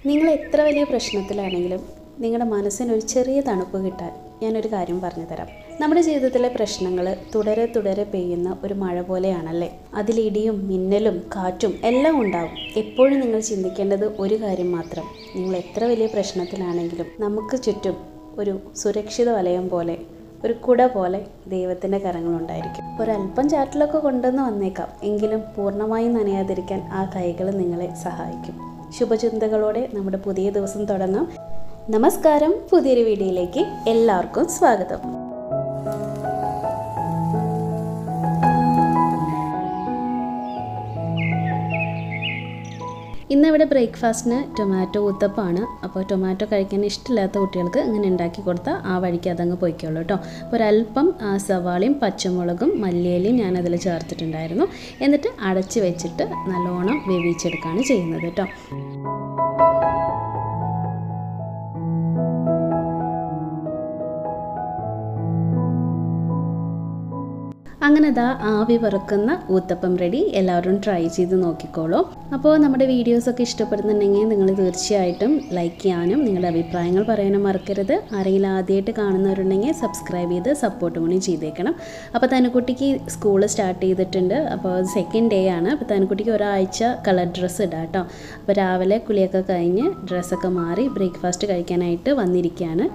നിങ്ങൾ എത്ര വലിയ പ്രശ്നത്തിലാണെങ്കിലും നിങ്ങളുടെ മനസ്സിനൊരു ചെറിയ തണുപ്പ് കിട്ടാൻ ഞാനൊരു കാര്യം പറഞ്ഞു തരാം നമ്മുടെ ജീവിതത്തിലെ പ്രശ്നങ്ങൾ തുടരെ തുടരെ പെയ്യുന്ന ഒരു മഴ പോലെയാണല്ലേ അതിൽ ഇടിയും മിന്നലും കാറ്റും എല്ലാം ഉണ്ടാവും എപ്പോഴും നിങ്ങൾ ചിന്തിക്കേണ്ടത് ഒരു കാര്യം മാത്രം നിങ്ങൾ എത്ര വലിയ പ്രശ്നത്തിലാണെങ്കിലും നമുക്ക് ചുറ്റും ഒരു സുരക്ഷിത വലയം പോലെ ഒരു കുട പോലെ ദൈവത്തിൻ്റെ കരങ്ങളുണ്ടായിരിക്കും ഒരല്പം ചാറ്റിലൊക്കെ കൊണ്ടുവന്ന് വന്നേക്കാം എങ്കിലും പൂർണ്ണമായും നനയാതിരിക്കാൻ ആ കൈകൾ നിങ്ങളെ സഹായിക്കും ശുഭചിന്തകളോടെ നമ്മുടെ പുതിയ ദിവസം തുടങ്ങാം നമസ്കാരം പുതിയൊരു വീഡിയോയിലേക്ക് എല്ലാവർക്കും സ്വാഗതം ഇന്നിവിടെ ബ്രേക്ക്ഫാസ്റ്റിന് ടൊമാറ്റോ ഊത്തപ്പാണ് അപ്പോൾ ടൊമാറ്റോ കഴിക്കാൻ ഇഷ്ടമില്ലാത്ത കുട്ടികൾക്ക് ഇങ്ങനെ ഉണ്ടാക്കി കൊടുത്താൽ ആ വഴിക്ക് അതങ്ങ് പൊയ്ക്കോളൂ കേട്ടോ അപ്പോൾ ഒരല്പം ആ, സവാളയും പച്ചമുളകും മല്ലിയിലയും ഞാൻ അതിൽ ചേർത്തിട്ടുണ്ടായിരുന്നു എന്നിട്ട് അടച്ച് വെച്ചിട്ട് നല്ലോണം വേവിച്ചെടുക്കുകയാണ് ചെയ്യുന്നത് കേട്ടോ അങ്ങനെ ദാ ആവി പറക്കുന്ന ഊത്തപ്പം റെഡി എല്ലാവരും ട്രൈ ചെയ്ത് നോക്കിക്കോളൂ അപ്പോൾ നമ്മുടെ വീഡിയോസൊക്കെ ഇഷ്ടപ്പെടുന്നുണ്ടെങ്കിൽ നിങ്ങൾ തീർച്ചയായിട്ടും ലൈക്ക് ചെയ്യാനും നിങ്ങളുടെ അഭിപ്രായങ്ങൾ പറയാനും മറക്കരുത് ആരെങ്കിലും ആദ്യമായിട്ട് കാണുന്നവരുണ്ടെങ്കിൽ സബ്സ്ക്രൈബ് ചെയ്ത് സപ്പോർട്ടും കൂടി ചെയ്തേക്കണം അപ്പോൾ തനുക്കുട്ടിക്ക് സ്കൂൾ സ്റ്റാർട്ട് ചെയ്തിട്ടുണ്ട് അപ്പോൾ സെക്കൻഡ് ഡേ ആണ് അപ്പോൾ തനുക്കുട്ടിക്ക് ഒരാഴ്ച കളർ ഡ്രസ്സ് ഇടാം കേട്ടോ അപ്പോൾ രാവിലെ കുളിയൊക്കെ കഴിഞ്ഞ് ഡ്രസ്സൊക്കെ മാറി ബ്രേക്ക്ഫാസ്റ്റ് കഴിക്കാനായിട്ട് വന്നിരിക്കുകയാണ്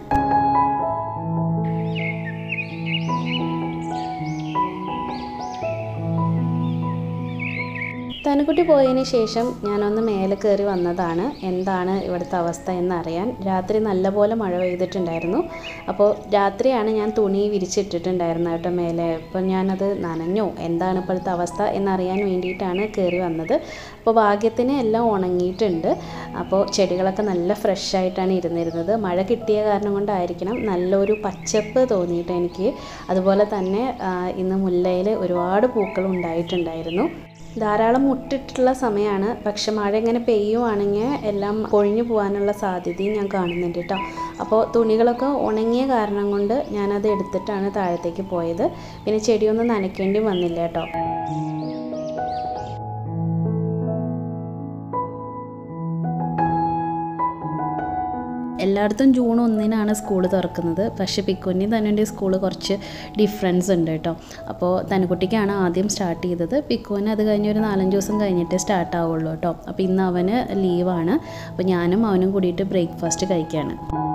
തനുക്കുട്ടി പോയതിന് ശേഷം ഞാനൊന്ന് മേലെ കയറി വന്നതാണ് എന്താണ് ഇവിടുത്തെ അവസ്ഥ എന്നറിയാൻ രാത്രി നല്ലപോലെ മഴ പെയ്തിട്ടുണ്ടായിരുന്നു അപ്പോൾ രാത്രിയാണ് ഞാൻ തുണി വിരിച്ചിട്ടിട്ടുണ്ടായിരുന്നത് കേട്ടോ മേലെ അപ്പോൾ ഞാനത് നനഞ്ഞോ എന്താണ് ഇപ്പോഴത്തെ അവസ്ഥ എന്നറിയാൻ വേണ്ടിയിട്ടാണ് കയറി വന്നത് അപ്പോൾ ഭാഗ്യത്തിന് എല്ലാം ഉണങ്ങിയിട്ടുണ്ട് അപ്പോൾ ചെടികളൊക്കെ നല്ല ഫ്രഷ് ആയിട്ടാണ് ഇരുന്നിരുന്നത് മഴ കിട്ടിയ കാരണം കൊണ്ടായിരിക്കണം നല്ലൊരു പച്ചപ്പ് തോന്നിയിട്ട് എനിക്ക് അതുപോലെ തന്നെ ആ, ഇന്ന് മുല്ലയിൽ ഒരുപാട് പൂക്കൾ ഉണ്ടായിട്ടുണ്ടായിരുന്നു ധാരാളം മുട്ടിട്ടുള്ള സമയമാണ് പക്ഷെ മഴ ഇങ്ങനെ പെയ്യുവാണെങ്കിൽ എല്ലാം കൊഴിഞ്ഞു പോകാനുള്ള സാധ്യതയും ഞാൻ കാണുന്നുണ്ട് കേട്ടോ അപ്പോൾ തുണികളൊക്കെ ഉണങ്ങിയ കാരണം കൊണ്ട് ഞാനത് എടുത്തിട്ടാണ് താഴത്തേക്ക് പോയത് പിന്നെ ചെടിയൊന്നും നനയ്ക്കേണ്ടി വന്നില്ല കേട്ടോ എല്ലായിടത്തും ജൂൺ ഒന്നിനാണ് സ്കൂൾ തുറക്കുന്നത് പക്ഷേ പിക്കുന്നി തന്നുൻ്റെ സ്കൂൾ കുറച്ച് ഡിഫറൻസ് ഉണ്ട് കേട്ടോ അപ്പോൾ തനുക്കുട്ടിക്കാണ് ആദ്യം സ്റ്റാർട്ട് ചെയ്തത് പിക്കുവിന് അത് കഴിഞ്ഞ് ഒരു നാലഞ്ച് ദിവസം കഴിഞ്ഞിട്ട് സ്റ്റാർട്ട് ആവുള്ളൂ കേട്ടോ അപ്പോൾ ഇന്ന് അവന് ലീവാണ് അപ്പോൾ ഞാനും അവനും കൂടിയിട്ട് ബ്രേക്ക്ഫാസ്റ്റ് കഴിക്കുകയാണ്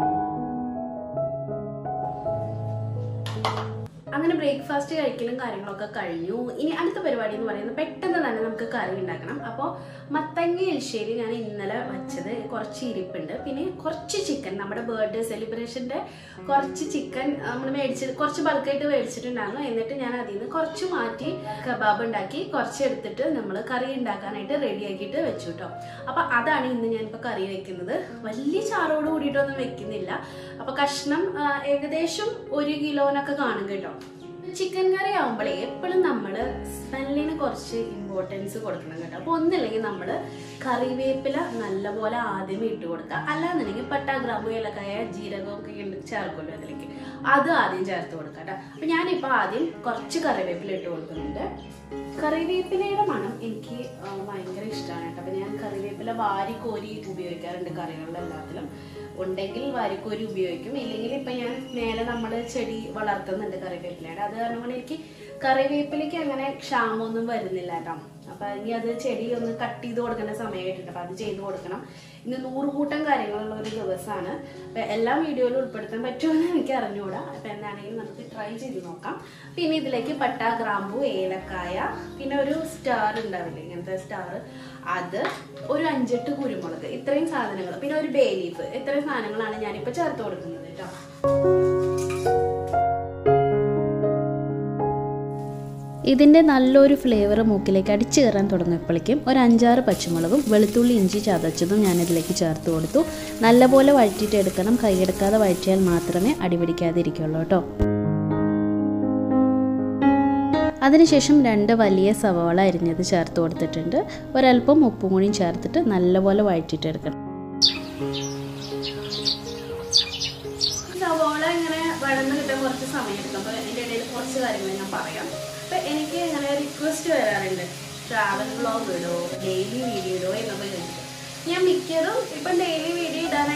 അങ്ങനെ ബ്രേക്ക്ഫാസ്റ്റ് കഴിക്കലും കാര്യങ്ങളൊക്കെ കഴിഞ്ഞു ഇനി അടുത്ത പരിപാടി എന്ന് പറയുന്നത് പെട്ടെന്ന് തന്നെ നമുക്ക് കറി ഉണ്ടാക്കണം അപ്പോൾ മത്തങ്ങ എലിശ്ശേരി ഞാൻ ഇന്നലെ വെച്ചത് കുറച്ച് ഇരിപ്പുണ്ട് പിന്നെ കുറച്ച് ചിക്കൻ നമ്മുടെ ബർത്ത്ഡേ സെലിബ്രേഷൻ്റെ കുറച്ച് ചിക്കൻ നമ്മൾ മേടിച്ചത് കുറച്ച് ബൾക്കായിട്ട് മേടിച്ചിട്ടുണ്ടായിരുന്നു എന്നിട്ട് ഞാൻ അതിൽ നിന്ന് കുറച്ച് മാറ്റി കബാബ് ഉണ്ടാക്കി കുറച്ച് എടുത്തിട്ട് നമ്മൾ കറി ഉണ്ടാക്കാനായിട്ട് റെഡി ആക്കിയിട്ട് വെച്ചു കേട്ടോ അപ്പോൾ അതാണ് ഇന്ന് ഞാനിപ്പോൾ കറി വെക്കുന്നത് വലിയ ചാറോട് കൂടിയിട്ടൊന്നും വെക്കുന്നില്ല അപ്പോൾ കഷ്ണം ആ, ഏകദേശം ഒരു കിലോനൊക്കെ കാണും കേട്ടോ ചിക്കൻ കറി ആവുമ്പോഴേ എപ്പോഴും നമ്മൾ സ്മെല്ലിന് കുറച്ച് ഇമ്പോർട്ടൻസ് കൊടുക്കണം കേട്ടോ അപ്പോൾ ഒന്നില്ലെങ്കിൽ നമ്മൾ കറിവേപ്പില നല്ലപോലെ ആദ്യമേ ഇട്ട് കൊടുക്കുക അല്ലാന്നുണ്ടെങ്കിൽ പട്ട ഗ്രാമ്പു ഏലക്കായ ജീരകം ഒക്കെ ഉണ്ട് ചേർക്കുമല്ലോ അതിലേക്ക് അത് ആദ്യം ചേർത്ത് കൊടുക്കുക കേട്ടോ അപ്പം ഞാനിപ്പോൾ ആദ്യം കുറച്ച് കറിവേപ്പില ഇട്ട് കൊടുക്കുന്നുണ്ട് കറിവേപ്പിലയുടെ മണം എനിക്ക് ആ, ഭയങ്കര ഇഷ്ടമാണ് കേട്ടോ അപ്പം ഞാൻ കറിവേപ്പില വാരി കോരി ഉപയോഗിക്കാറുണ്ട് കറികളിലെല്ലാത്തിലും ഉണ്ടെങ്കിൽ വാരിക്കോരി ഉപയോഗിക്കും ഇല്ലെങ്കിൽ ഇപ്പം ഞാൻ മേലെ നമ്മൾ ചെടി വളർത്തുന്നുണ്ട് കറിവേപ്പിലയുടെ അത് കാരണം കൊണ്ട് എനിക്ക് കറിവേപ്പിലയ്ക്ക് അങ്ങനെ ക്ഷാമമൊന്നും വരുന്നില്ല കേട്ടോ അപ്പം ഇനി അത് ചെടി ഒന്ന് കട്ട് ചെയ്ത് കൊടുക്കേണ്ട സമയമായിട്ടുണ്ട് അപ്പം അത് ചെയ്ത് കൊടുക്കണം ഇന്ന് നൂറ് കൂട്ടം കാര്യങ്ങളുള്ള ഒരു ദിവസമാണ് അപ്പം എല്ലാ വീഡിയോയിലും ഉൾപ്പെടുത്താൻ പറ്റുമെന്ന് എനിക്ക് അറിഞ്ഞുകൂടാ അപ്പം എന്താണെങ്കിലും നമുക്ക് ട്രൈ ചെയ്ത് നോക്കാം പിന്നെ ഇതിലേക്ക് പട്ട ഗ്രാമ്പു ഏലക്കായ പിന്നെ ഒരു സ്റ്റാർ ഉണ്ടാവില്ലേ ഇങ്ങനത്തെ സ്റ്റാർ അത് ഒരു അഞ്ചെട്ട് കുരുമുളക് ഇത്രയും സാധനങ്ങൾ പിന്നെ ഒരു ബേ ലീഫ് ഇത്രയും സാധനങ്ങളാണ് ഞാനിപ്പോൾ ചേർത്ത് കൊടുക്കുന്നത് കേട്ടോ ഇതിൻ്റെ നല്ലൊരു ഫ്ലേവർ മൂക്കിലേക്ക് അടിച്ചു കയറാൻ തുടങ്ങിയപ്പോഴേക്കും ഒരു അഞ്ചാറ് പച്ചമുളകും വെളുത്തുള്ളി ഇഞ്ചി ചതച്ചതും ഞാനിതിലേക്ക് ചേർത്ത് കൊടുത്തു നല്ലപോലെ വഴറ്റിയിട്ട് എടുക്കണം കൈയെടുക്കാതെ വഴറ്റിയാൽ മാത്രമേ അടിപിടിക്കാതിരിക്കുള്ളൂ കേട്ടോ അതിനുശേഷം രണ്ട് വലിയ സവാള അരിഞ്ഞത് ചേർത്ത് കൊടുത്തിട്ടുണ്ട് ഒരല്പം ഉപ്പും കൂടിയും ചേർത്തിട്ട് നല്ലപോലെ വഴറ്റിയിട്ട് എടുക്കണം സവാള ഇങ്ങനെ വഴന്ന് കിട്ടാൻ കുറച്ച് സമയം എടുക്കും അപ്പോൾ അതിൻ്റെ ഇടയിൽ കുറച്ച് കാര്യങ്ങൾ ഞാൻ പറയാം അപ്പം എനിക്ക് ഇങ്ങനെ റിക്വസ്റ്റ് വരാറുണ്ട് ട്രാവൽ വ്ളോഗ് ഇടോ ഡെയിലി വീഡിയോ ഇടോ എന്നൊക്കെ ചോദിച്ചിട്ട് ഞാൻ മിക്കതും ഇപ്പം ഡെയിലി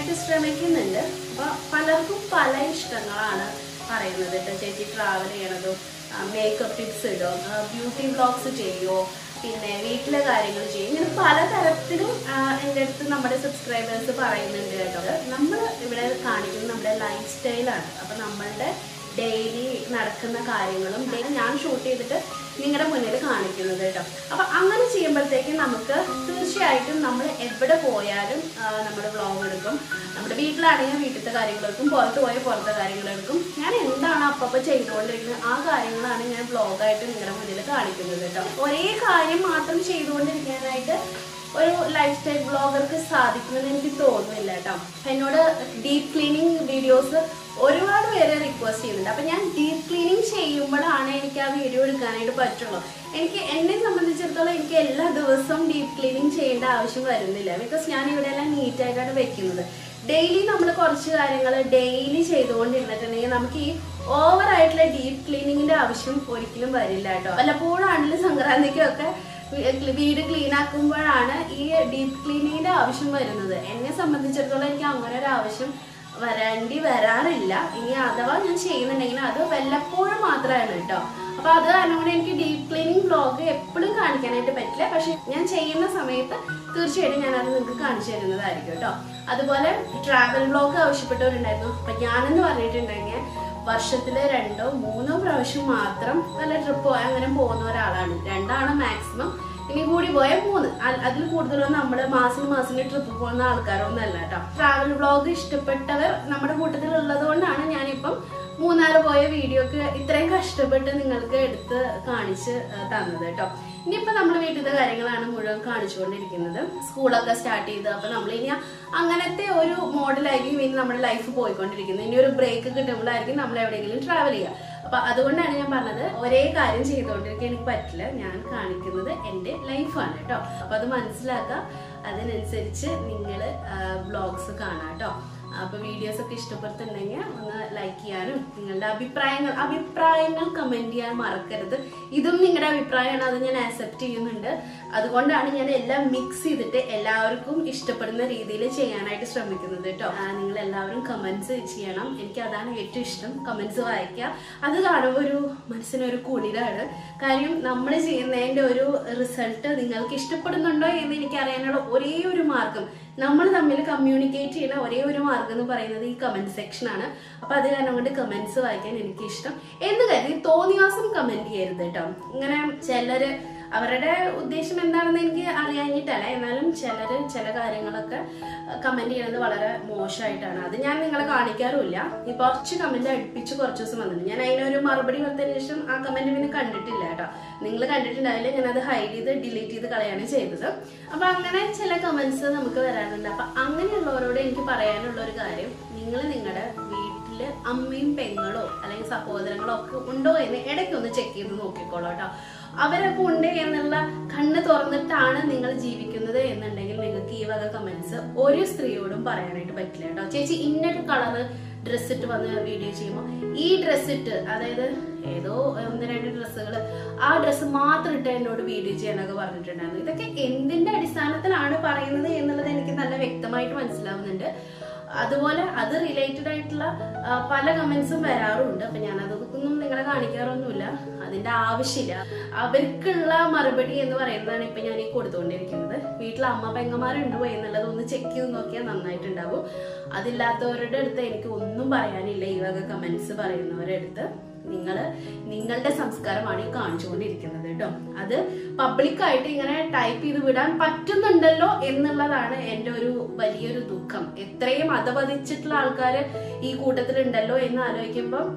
ചെയ്യാനായിട്ട് ശ്രമിക്കുന്നുണ്ട് അപ്പൊ പലർക്കും പല ഇഷ്ടങ്ങളാണ് പറയുന്നത് കേട്ടോ ചേച്ചി ട്രാവൽ ചെയ്യണതും മേക്കപ്പ് ടിപ്സ് ഇടും ബ്യൂട്ടി ബ്ലോഗ്സ് ചെയ്യുമോ പിന്നെ വീട്ടിലെ കാര്യങ്ങൾ ചെയ്യും ഇങ്ങനെ പലതരത്തിലും ആ, എൻ്റെ അടുത്ത് നമ്മുടെ സബ്സ്ക്രൈബേഴ്സ് പറയുന്നുണ്ട് കേട്ടോ നമ്മൾ ഇവിടെ കാണിക്കുന്നത് നമ്മുടെ ലൈഫ് സ്റ്റൈലാണ് അപ്പൊ നമ്മളുടെ ഡെയിലി നടക്കുന്ന കാര്യങ്ങളും daily ഞാൻ ഷൂട്ട് ചെയ്തിട്ട് നിങ്ങളുടെ മുന്നിൽ കാണിക്കുന്നത് കേട്ടോ അപ്പൊ അങ്ങനെ ചെയ്യുമ്പോഴത്തേക്കും നമുക്ക് തീർച്ചയായിട്ടും നമ്മൾ എവിടെ പോയാലും നമ്മൾ വ്ളോഗ് എടുക്കും നമ്മുടെ വീട്ടിലാണെങ്കിൽ വീട്ടിലത്തെ കാര്യങ്ങളെടുക്കും പുറത്ത് പോയ പുറത്തെ കാര്യങ്ങളെടുക്കും ഞാൻ എന്താണ് അപ്പപ്പോൾ ചെയ്തുകൊണ്ടിരിക്കുന്നത് ആ കാര്യങ്ങളാണ് ഞാൻ വ്ളോഗായിട്ട് നിങ്ങളുടെ മുന്നിൽ കാണിക്കുന്നത് കേട്ടോ ഒരേ കാര്യം മാത്രം ചെയ്തുകൊണ്ടിരിക്കാനായിട്ട് ഒരു ലൈഫ് സ്റ്റൈൽ ബ്ലോഗർക്ക് സാധിക്കുമെന്ന് എനിക്ക് തോന്നുന്നില്ല കേട്ടോ എന്നോട് ഡീപ്പ് ക്ലീനിങ് വീഡിയോസ് ഒരുപാട് പേര് റിക്വസ്റ്റ് ചെയ്യുന്നുണ്ട് അപ്പൊ ഞാൻ ഡീപ്പ് ക്ലീനിങ് ചെയ്യുമ്പോഴാണ് എനിക്ക് ആ വീഡിയോ എടുക്കാനായിട്ട് പറ്റുള്ളൂ എനിക്ക് എന്നെ സംബന്ധിച്ചിടത്തോളം എനിക്ക് എല്ലാ ദിവസവും ഡീപ്പ് ക്ലീനിങ് ചെയ്യേണ്ട ആവശ്യം വരുന്നില്ല ബിക്കോസ് ഞാൻ ഇവിടെ എല്ലാം നീറ്റ് ആയിട്ടാണ് വെക്കുന്നത് ഡെയിലി നമ്മൾ കുറച്ച് കാര്യങ്ങൾ ഡെയിലി ചെയ്തുകൊണ്ടിരുന്നിട്ടുണ്ടെങ്കിൽ നമുക്ക് ഈ ഓവർ ആയിട്ടുള്ള ഡീപ്പ് ക്ലീനിങ്ങിന്റെ ആവശ്യം ഒരിക്കലും വരില്ല കേട്ടോ വല്ലപ്പോഴാണെങ്കിലും സംക്രാന്തിക്കൊക്കെ വീ- വീട് ക്ലീൻ ആക്കുമ്പോഴാണ് ഈ ഡീപ്പ് ക്ലീനിങ്ങിന്റെ ആവശ്യം വരുന്നത് എന്നെ സംബന്ധിച്ചിടത്തോളം എനിക്ക് അങ്ങനെ ഒരു ആവശ്യം വരേണ്ടി വരാറില്ല ഇനി അഥവാ ഞാൻ ചെയ്യുന്നുണ്ടെങ്കിൽ അത് വല്ലപ്പോഴും മാത്രമാണ് കേട്ടോ അപ്പൊ അത് കാരണം കൊണ്ട് എനിക്ക് ഡീപ്പ് ക്ലീനിങ് വ്ലോഗ് എപ്പോഴും കാണിക്കാനായിട്ട് പറ്റില്ല പക്ഷെ ഞാൻ ചെയ്യുന്ന സമയത്ത് തീർച്ചയായിട്ടും ഞാൻ അത് നിങ്ങൾക്ക് കാണിച്ചു തരുന്നതായിരിക്കും കേട്ടോ അതുപോലെ ട്രാവൽ വ്ലോഗ് ആവശ്യപ്പെട്ടവരുണ്ടായിരുന്നു അപ്പൊ ഞാനെന്ന് പറഞ്ഞിട്ടുണ്ടെങ്കിൽ വർഷത്തില് രണ്ടോ മൂന്നോ പ്രാവശ്യം മാത്രം വല്ല ട്രിപ്പോ അങ്ങനെ പോകുന്ന ഒരാളാണ് രണ്ടാണ് മാക്സിമം ഇനി കൂടി പോയാൽ മൂന്ന് അ- അതിൽ കൂടുതലൊന്നും നമ്മൾ മാസം മാസം ട്രിപ്പ് പോകുന്ന ആൾക്കാരൊന്നും അല്ല കേട്ടോ ട്രാവൽ വ്ളോഗ് ഇഷ്ടപ്പെട്ടവർ നമ്മുടെ കൂട്ടത്തിൽ ഉള്ളത് കൊണ്ടാണ് ഞാനിപ്പം മൂന്നാറ് പോയ വീഡിയോക്ക് ഇത്രയും കഷ്ടപ്പെട്ട് നിങ്ങൾക്ക് എടുത്ത് കാണിച്ച് ആ, തന്നത് കേട്ടോ ഇനിയിപ്പോ നമ്മൾ വീട്ടിലത്തെ കാര്യങ്ങളാണ് മുഴുവൻ കാണിച്ചുകൊണ്ടിരിക്കുന്നത് സ്കൂളൊക്കെ സ്റ്റാർട്ട് ചെയ്ത് അപ്പൊ നമ്മൾ ഇനി അങ്ങനത്തെ ഒരു മോഡലായിരിക്കും ഇനി നമ്മുടെ ലൈഫ് പോയിക്കൊണ്ടിരിക്കുന്നത് ഇനി ഒരു ബ്രേക്ക് കിട്ടുമ്പോഴായിരിക്കും നമ്മൾ എവിടെയെങ്കിലും ട്രാവൽ ചെയ്യുക അപ്പൊ അതുകൊണ്ടാണ് ഞാൻ പറഞ്ഞത് ഒരേ കാര്യം ചെയ്തുകൊണ്ടിരിക്കാൻ എനിക്ക് പറ്റില്ല ഞാൻ കാണിക്കുന്നത് എന്റെ ലൈഫാണ് കേട്ടോ അപ്പൊ അത് മനസ്സിലാക്കുക അതിനനുസരിച്ച് നിങ്ങൾ ബ്ലോഗ്സ് കാണാം കേട്ടോ അപ്പൊ വീഡിയോസ് ഒക്കെ ഇഷ്ടപ്പെടുത്തുണ്ടെങ്കിൽ ഒന്ന് ലൈക്ക് ചെയ്യാനും നിങ്ങളുടെ അഭിപ്രായങ്ങൾ അഭിപ്രായങ്ങൾ കമന്റ് ചെയ്യാൻ മറക്കരുത് ഇതും നിങ്ങളുടെ അഭിപ്രായമാണ് അത് ഞാൻ ആക്സെപ്റ്റ് ചെയ്യുന്നുണ്ട് അതുകൊണ്ടാണ് ഞാൻ എല്ലാം മിക്സ് ചെയ്തിട്ട് എല്ലാവർക്കും ഇഷ്ടപ്പെടുന്ന രീതിയിൽ ചെയ്യാനായിട്ട് ശ്രമിക്കുന്നത് കേട്ടോ നിങ്ങൾ എല്ലാവരും കമന്റ്സ് ചെയ്യണം എനിക്ക് അതാണ് ഏറ്റവും ഇഷ്ടം കമന്റ്സ് വായിക്കുക അത് കാണുമ്പോൾ ഒരു മനസ്സിനൊരു കുളിരാണ് കാര്യം നമ്മൾ ചെയ്യുന്നതിന്റെ ഒരു റിസൾട്ട് നിങ്ങൾക്ക് ഇഷ്ടപ്പെടുന്നുണ്ടോ എന്ന് എനിക്ക് അറിയാനുള്ള ഒരേ ഒരു മാർഗം നമ്മൾ തമ്മിൽ കമ്മ്യൂണിക്കേറ്റ് ചെയ്യുന്ന ഒരേ ഒരു മാർഗം എന്ന് പറയുന്നത് ഈ കമന്റ് സെക്ഷൻ ആണ് അപ്പൊ അത് കാരണം കൊണ്ട് കമന്റ്സ് വായിക്കാൻ എനിക്ക് ഇഷ്ടം എന്ന് കരുതി തോന്നിവാസം കമന്റ് ചെയ്യരുത് കേട്ടോ ഇങ്ങനെ ചിലര് അവരുടെ ഉദ്ദേശം എന്താണെന്ന് എനിക്ക് അറിയാഞ്ഞിട്ടല്ല എന്നാലും ചിലര് ചില കാര്യങ്ങളൊക്കെ കമന്റ് ചെയ്യുന്നത് വളരെ മോശമായിട്ടാണ് അത് ഞാൻ നിങ്ങളെ കാണിക്കാറുമില്ല ഈ കുറച്ച് കമന്റ് അടുപ്പിച്ച് കുറച്ച് ദിവസം വന്നിട്ടുണ്ട് ഞാൻ അതിനൊരു മറുപടി കൊടുത്തതിന് ശേഷം ആ കമന്റ് പിന്നെ കണ്ടിട്ടില്ല കേട്ടോ നിങ്ങൾ കണ്ടിട്ടുണ്ടാവില്ല ഞാൻ അത് ഹൈഡ് ചെയ്ത് ഡിലീറ്റ് ചെയ്ത് കളയാണ് ചെയ്തത് അപ്പൊ അങ്ങനെ ചില കമന്റ്സ് നമുക്ക് വരാറുണ്ട് അപ്പൊ അങ്ങനെയുള്ളവരോട് എനിക്ക് പറയാനുള്ള ഒരു കാര്യം നിങ്ങൾ നിങ്ങളുടെ വീട്ടില് അമ്മയും പെങ്ങളോ അല്ലെങ്കിൽ സഹോദരങ്ങളോ ഒക്കെ ഉണ്ടോ എന്ന് ഇടയ്ക്കൊന്ന് ചെക്ക് ചെയ്ത് നോക്കിക്കോളൂ കേട്ടോ അവരൊക്കെ ഉണ്ട് എന്നുള്ള കണ്ണ് തുറന്നിട്ടാണ് നിങ്ങൾ ജീവിക്കുന്നത് എന്നുണ്ടെങ്കിൽ നിങ്ങൾക്ക് ഈ വക കമന്റ്സ് ഒരു സ്ത്രീയോടും പറയാനായിട്ട് പറ്റില്ല കേട്ടോ ചേച്ചി ഇന്നൊരു കളറ് ഡ്രസ് ഇട്ട് വന്ന് വീഡിയോ ചെയ്യുമ്പോൾ ഈ ഡ്രസ് ഇട്ട് അതായത് ഏതോ ഒന്ന് രണ്ട് ഡ്രസ്സുകൾ ആ ഡ്രസ്സ് മാത്രം ഇട്ട് എന്നോട് വീഡിയോ ചെയ്യാനൊക്കെ പറഞ്ഞിട്ടുണ്ടായിരുന്നു ഇതൊക്കെ എന്തിന്റെ അടിസ്ഥാനത്തിലാണ് പറയുന്നത് എന്നുള്ളത് എനിക്ക് നല്ല വ്യക്തമായിട്ട് മനസ്സിലാവുന്നുണ്ട് അതുപോലെ അത് റിലേറ്റഡ് ആയിട്ടുള്ള ആ, പല കമന്റ്സും വരാറുണ്ട് അപ്പൊ ഞാൻ അതൊന്നും നിങ്ങളെ കാണിക്കാറൊന്നുമില്ല അതിന്റെ ആവശ്യമില്ല അവർക്കുള്ള മറുപടി എന്ന് പറയുന്നതാണ് ഇപ്പൊ ഞാൻ ഈ കൊടുത്തുകൊണ്ടിരിക്കുന്നത് വീട്ടിൽ അമ്മ പെങ്ങന്മാരുണ്ടോ എന്നുള്ളത് ഒന്ന് ചെക്ക് ചെയ്ത് നോക്കിയാൽ നന്നായിട്ടുണ്ടാവും അതില്ലാത്തവരുടെ അടുത്ത് എനിക്ക് ഒന്നും പറയാനില്ല ഈ വക കമന്റ്സ് പറയുന്നവരുടെ അടുത്ത് നിങ്ങൾ നിങ്ങളുടെ സംസ്കാരമാണ് ഈ കാണിച്ചുകൊണ്ടിരിക്കുന്നത് കേട്ടോ അത് പബ്ലിക്കായിട്ട് ഇങ്ങനെ ടൈപ്പ് ചെയ്ത് വിടാൻ പറ്റുന്നുണ്ടല്ലോ എന്നുള്ളതാണ് എൻ്റെ ഒരു വലിയൊരു ദുഃഖം എത്രയും അധപതിച്ചിട്ടുള്ള ആൾക്കാർ ഈ കൂട്ടത്തിലുണ്ടല്ലോ എന്ന് ആലോചിക്കുമ്പോൾ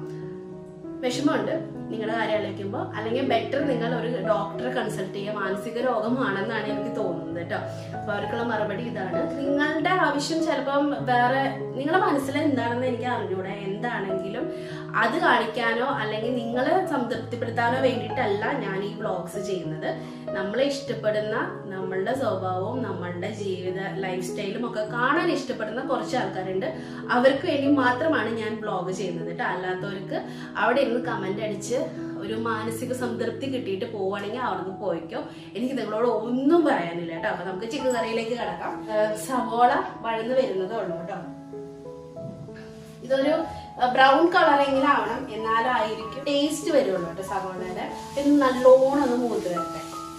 വിഷമമുണ്ട് നിങ്ങളുടെ കാര്യം ആലോചിക്കുമ്പോൾ അല്ലെങ്കിൽ ബെറ്റർ നിങ്ങൾ ഒരു ഡോക്ടറെ കൺസൾട്ട് ചെയ്യുക മാനസിക രോഗമാണെന്നാണ് എനിക്ക് തോന്നുന്നത് കേട്ടോ അപ്പൊ അവർക്കുള്ള മറുപടി ഇതാണ് നിങ്ങളുടെ ആവശ്യം ചിലപ്പം വേറെ നിങ്ങളുടെ മനസ്സിൽ എന്താണെന്ന് എനിക്ക് അറിഞ്ഞൂടെ എന്താണെങ്കിലും അത് കാണിക്കാനോ അല്ലെങ്കിൽ നിങ്ങളെ സംതൃപ്തിപ്പെടുത്താനോ വേണ്ടിയിട്ടല്ല ഞാൻ ഈ വ്ളോഗ്സ് ചെയ്യുന്നത് നമ്മളെ ഇഷ്ടപ്പെടുന്ന നമ്മളുടെ സ്വഭാവവും നമ്മളുടെ ജീവിത ലൈഫ് സ്റ്റൈലും ഒക്കെ കാണാൻ ഇഷ്ടപ്പെടുന്ന കുറച്ച് ആൾക്കാരുണ്ട് അവർക്ക് വേണ്ടി മാത്രമാണ് ഞാൻ ബ്ലോഗ് ചെയ്യുന്നത് കേട്ടോ അല്ലാത്തവർക്ക് അവിടെ ഇരുന്ന് കമന്റ് അടിച്ച് ഒരു മാനസിക സംതൃപ്തി കിട്ടിയിട്ട് പോവുകയാണെങ്കിൽ അവിടുന്ന് പോയിക്കോ എനിക്ക് നിങ്ങളോട് ഒന്നും പറയാനില്ല കേട്ടോ അപ്പൊ നമുക്ക് ചിക്കൻ കറിയിലേക്ക് കിടക്കാം ഏഹ് സവോള വഴന്ന് വരുന്നതേ ഉള്ളൂ കേട്ടോ ഇതൊരു ബ്രൗൺ കളറെങ്കിലും ആവണം എന്നാലായിരിക്കും ടേസ്റ്റ് വരുള്ളൂ കേട്ടോ സവോളയുടെ ഇത് നല്ലോണം ഒന്ന് മൂത്ത് വരട്ടെ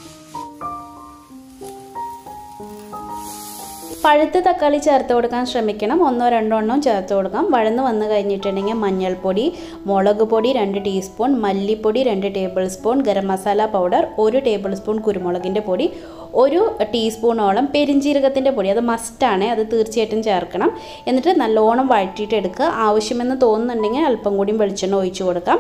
പഴുത്ത തക്കാളി ചേർത്ത് കൊടുക്കാൻ ശ്രമിക്കണം ഒന്നോ രണ്ടോ എണ്ണം ചേർത്ത് കൊടുക്കാം വഴന്ന് വന്ന് കഴിഞ്ഞിട്ടുണ്ടെങ്കിൽ മഞ്ഞൾപ്പൊടി മുളക് പൊടി രണ്ട് ടീസ്പൂൺ മല്ലിപ്പൊടി രണ്ട് table spoon garam masala powder ഒരു ടേബിൾ സ്പൂൺ കുരുമുളകിൻ്റെ പൊടി ഒരു ടീസ്പൂണോളം പെരിഞ്ജീരകത്തിൻ്റെ പൊടി അത് മസ്റ്റാണ് അത് തീർച്ചയായിട്ടും ചേർക്കണം എന്നിട്ട് നല്ലോണം വഴറ്റിയിട്ട് എടുക്കുക ആവശ്യമെന്ന് തോന്നുന്നുണ്ടെങ്കിൽ അല്പം കൂടി വെളിച്ചെണ്ണ ഒഴിച്ചു കൊടുക്കാം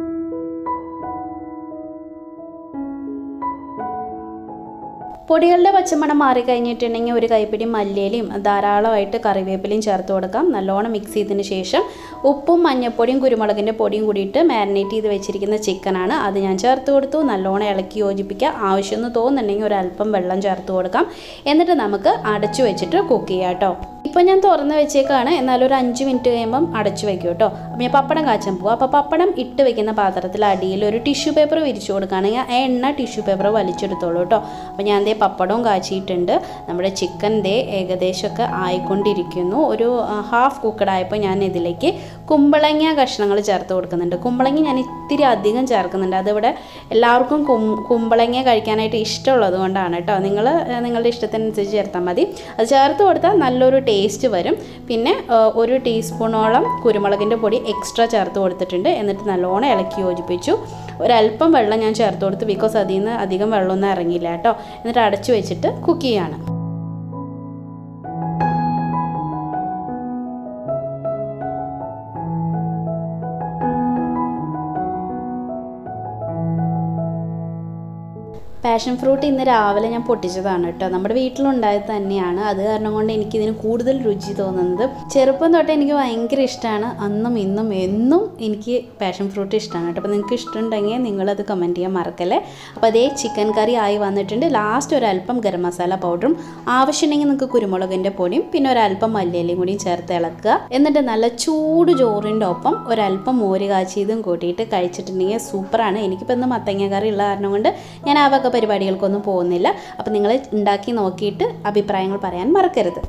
പൊടികളുടെ പച്ചമണം മാറിക്കഴിഞ്ഞിട്ടുണ്ടെങ്കിൽ ഒരു കൈപ്പിടി മല്ലിയിലയും ധാരാളമായിട്ട് കറിവേപ്പിലയും ചേർത്ത് കൊടുക്കാം നല്ലോണം മിക്സ് ചെയ്തതിന് ശേഷം ഉപ്പും മഞ്ഞൾപ്പൊടിയും കുരുമുളകിൻ്റെ പൊടിയും കൂടിയിട്ട് മാരിനേറ്റ് ചെയ്ത് വെച്ചിരിക്കുന്ന ചിക്കനാണ് അത് ഞാൻ ചേർത്ത് കൊടുത്തു നല്ലോണം ഇളക്കി യോജിപ്പിക്കുക ആവശ്യമെന്ന് തോന്നുന്നുണ്ടെങ്കിൽ ഒരല്പം വെള്ളം ചേർത്ത് കൊടുക്കാം എന്നിട്ട് നമുക്ക് അടച്ചു വെച്ചിട്ട് കുക്ക് ചെയ്യാം കേട്ടോ ഇപ്പം ഞാൻ തുറന്ന് വെച്ചേക്കാണ് എന്നാലും ഒരു അഞ്ച് മിനിറ്റ് കഴിയുമ്പം അടച്ചു വെക്കും കേട്ടോ അപ്പം ഞാൻ പപ്പടം കാച്ചാൻ പോവാം അപ്പോൾ പപ്പടം ഇട്ട് വെക്കുന്ന പാത്രത്തിൽ അടിയിൽ ഒരു ടിഷ്യൂ പേപ്പർ വിരിച്ചു കൊടുക്കുകയാണെങ്കിൽ ആ എണ്ണ ടിഷ്യൂ പേപ്പർ വലിച്ചെടുത്തോളൂ കേട്ടോ അപ്പോൾ ഞാൻ ദേ പപ്പടവും കാച്ചിയിട്ടുണ്ട് നമ്മുടെ ചിക്കൻ ദേ ഏകദേശമൊക്കെ ആയിക്കൊണ്ടിരിക്കുന്നു ഒരു ഹാഫ് കുക്കഡ് ആയപ്പോൾ ഞാൻ ഇതിലേക്ക് കുമ്പളങ്ങ കഷ്ണങ്ങൾ ചേർത്ത് കൊടുക്കുന്നുണ്ട് കുമ്പളങ്ങ ഞാൻ ഇത്തിരി അധികം ചേർക്കുന്നുണ്ട് അതിവിടെ എല്ലാവർക്കും കും കുമ്പളങ്ങ കഴിക്കാനായിട്ട് ഇഷ്ടമുള്ളത് കൊണ്ടാണ് കേട്ടോ നിങ്ങൾ നിങ്ങളുടെ ഇഷ്ടത്തിനനുസരിച്ച് ചേർത്താൽ മതി അത് ചേർത്ത് കൊടുത്താൽ നല്ലൊരു ടേസ്റ്റ് വരും പിന്നെ ആ, ഒരു ടീസ്പൂണോളം കുരുമുളകിൻ്റെ പൊടി എക്സ്ട്രാ ചേർത്ത് കൊടുത്തിട്ടുണ്ട് എന്നിട്ട് നല്ലോണം ഇളക്കി യോജിപ്പിച്ചു ഒരല്പം വെള്ളം ഞാൻ ചേർത്ത് കൊടുത്തു ബിക്കോസ് അതിൽ നിന്ന് അധികം വെള്ളമൊന്നും ഇറങ്ങിയില്ല കേട്ടോ എന്നിട്ട് അടച്ചു വെച്ചിട്ട് കുക്ക് ചെയ്യാണ് പാഷൻ ഫ്രൂട്ട് ഇന്ന് രാവിലെ ഞാൻ പൊട്ടിച്ചതാണ് കേട്ടോ നമ്മുടെ വീട്ടിലുണ്ടായത് തന്നെയാണ് അത് കാരണം കൊണ്ട് എനിക്കിതിന് കൂടുതൽ രുചി തോന്നുന്നത് ചെറുപ്പം തൊട്ട് എനിക്ക് ഭയങ്കര ഇഷ്ടമാണ് അന്നും ഇന്നും എന്നും എനിക്ക് പാഷൻ ഫ്രൂട്ട് ഇഷ്ടമാണ് കേട്ടോ അപ്പോൾ നിങ്ങൾക്ക് ഇഷ്ടമുണ്ടെങ്കിൽ നിങ്ങളത് കമൻറ്റ് ചെയ്യാൻ മറക്കല്ലേ അപ്പോൾ അതേ ചിക്കൻ കറി ആയി വന്നിട്ടുണ്ട് ലാസ്റ്റ് ഒരല്പം ഗരം മസാല പൗഡറും ആവശ്യമുണ്ടെങ്കിൽ നിങ്ങൾക്ക് കുരുമുളകിൻ്റെ പൊടിയും പിന്നെ ഒരല്പം മല്ലിയിലയും കൂടിയും ചേർത്ത് ഇളക്കുക എന്നിട്ട് നല്ല ചൂട് ചോറിൻ്റെ ഒപ്പം ഒരല്പം മോര് കാച്ചിയതും കൂട്ടിയിട്ട് കഴിച്ചിട്ടുണ്ടെങ്കിൽ സൂപ്പറാണ് എനിക്കിപ്പോൾ ഇന്ന് മത്തങ്ങ കറി ഉള്ള കാരണം കൊണ്ട് ഞാൻ ആ വക പരിപാടികൾക്കൊന്നും പോകുന്നില്ല അപ്പോൾ നിങ്ങൾ ഉണ്ടാക്കി നോക്കിയിട്ട് അഭിപ്രായങ്ങൾ പറയാൻ മറക്കരുത്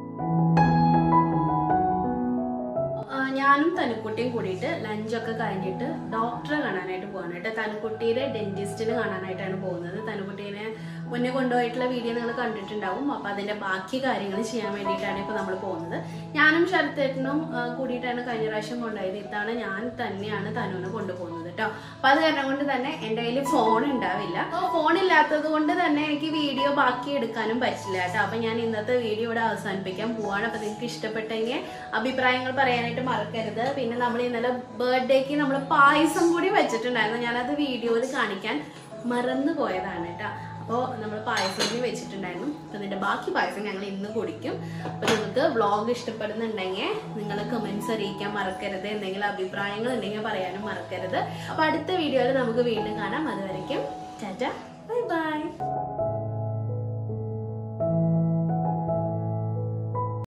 ആ, ഞാനും തനുക്കുട്ടിയും കൂടിയിട്ട് ലഞ്ചൊക്കെ കഴിഞ്ഞിട്ട് ഡോക്ടറെ കാണാനായിട്ട് പോവാണ് കേട്ടോ തനുക്കുട്ടിയുടെ ഡെന്റിസ്റ്റിന് കാണാനായിട്ടാണ് പോകുന്നത് തനുക്കുട്ടീനെ മുന്നേ കൊണ്ടുപോയിട്ടുള്ള വീഡിയോ നിങ്ങൾ കണ്ടിട്ടുണ്ടാവും അപ്പൊ അതിന്റെ ബാക്കി കാര്യങ്ങൾ ചെയ്യാൻ വേണ്ടിയിട്ടാണ് ഇപ്പൊ നമ്മൾ പോകുന്നത് ഞാനും ശരത്തേട്ടനും ആ, കൂടിയിട്ടാണ് കഴിഞ്ഞ പ്രാവശ്യം കൊണ്ടുപോയത് ഇത്തവണ ഞാൻ തന്നെയാണ് തനുവിനെ കൊണ്ടുപോകുന്നത് കേട്ടോ അപ്പൊ അത് കാരണം കൊണ്ട് തന്നെ എന്റെ കയ്യിൽ ഫോൺ ഉണ്ടാവില്ല അപ്പൊ ഫോൺ ഇല്ലാത്തത് കൊണ്ട് തന്നെ എനിക്ക് വീഡിയോ ബാക്കി എടുക്കാനും പറ്റില്ല കേട്ടോ അപ്പൊ ഞാൻ ഇന്നത്തെ വീഡിയോ ഇവിടെ അവസാനിപ്പിക്കാൻ പോവാണ് അപ്പൊ നിങ്ങൾക്ക് ഇഷ്ടപ്പെട്ടെങ്കിൽ അഭിപ്രായങ്ങൾ പറയാനായിട്ട് മറക്കരുത് പിന്നെ നമ്മൾ ഇന്നലെ ബർത്ത്ഡേക്ക് നമ്മൾ പായസം കൂടി വെച്ചിട്ടുണ്ടായിരുന്നു ഞാനത് വീഡിയോയിൽ കാണിക്കാൻ മറന്നു പോയതാണ് കേട്ടോ അപ്പോൾ നമ്മൾ പായസം കൂടി വെച്ചിട്ടുണ്ടായിരുന്നു അപ്പോൾ ഇതിന്റെ ബാക്കി പായസം ഞങ്ങൾ ഇന്ന് കുടിക്കും അപ്പോൾ നിങ്ങൾക്ക് വ്ളോഗ് ഇഷ്ടപ്പെടുന്നുണ്ടെങ്കിൽ നിങ്ങൾ കമന്റ്സ് അറിയിക്കാൻ മറക്കരുത് എന്തെങ്കിലും അഭിപ്രായങ്ങൾ ഉണ്ടെങ്കിൽ പറയാനും മറക്കരുത് അപ്പോൾ അടുത്ത വീഡിയോയിൽ നമുക്ക് വീണ്ടും കാണാം അതുവരയ്ക്കും ടാറ്റ ബൈ ബൈ